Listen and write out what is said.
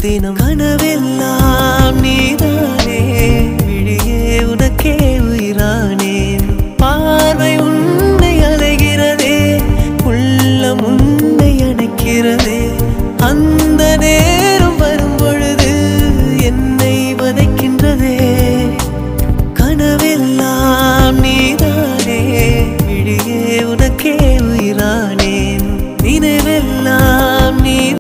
தினம் கனவெல்லாம் நீதானே விழியே உனக்கே உயிரானேன் பார்வை உன்னை அலைகிறதே உள்ளம் உன்னை அணைக்கிறதே அந்த நேரம்